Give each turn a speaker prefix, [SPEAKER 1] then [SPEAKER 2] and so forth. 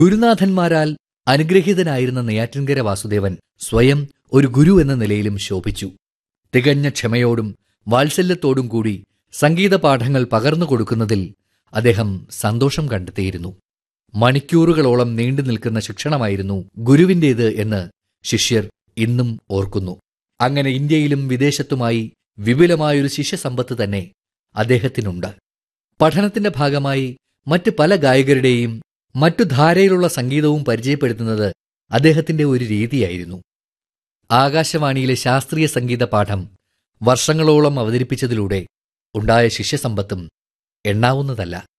[SPEAKER 1] ഗുരുനാഥന്മാരാൽ അനുഗ്രഹീതനായിരുന്ന നെയ്യാറ്റിൻകര വാസുദേവൻ സ്വയം ഒരു ഗുരു എന്ന നിലയിലും ശോഭിച്ചു തികഞ്ഞ ക്ഷമയോടും വാത്സല്യത്തോടും കൂടി സംഗീത പാഠങ്ങൾ പകർന്നു കൊടുക്കുന്നതിൽ അദ്ദേഹം സന്തോഷം കണ്ടെത്തിയിരുന്നു മണിക്കൂറുകളോളം നീണ്ടു നിൽക്കുന്ന ശിക്ഷണമായിരുന്നു ഗുരുവിന്റേത് എന്ന് ശിഷ്യർ ഇന്നും ഓർക്കുന്നു അങ്ങനെ ഇന്ത്യയിലും വിദേശത്തുമായി വിപുലമായൊരു ശിഷ്യസമ്പത്ത് തന്നെ അദ്ദേഹത്തിനുണ്ട് പഠനത്തിന്റെ ഭാഗമായി മറ്റ് പല ഗായകരുടെയും മറ്റു ധാരയിലുള്ള സംഗീതവും പരിചയപ്പെടുത്തുന്നത് അദ്ദേഹത്തിന്റെ ഒരു രീതിയായിരുന്നു ആകാശവാണിയിലെ ശാസ്ത്രീയ സംഗീത പാഠം വർഷങ്ങളോളം അവതരിപ്പിച്ചതിലൂടെ ഉണ്ടായ ശിഷ്യസമ്പത്തും എണ്ണാവുന്നതല്ല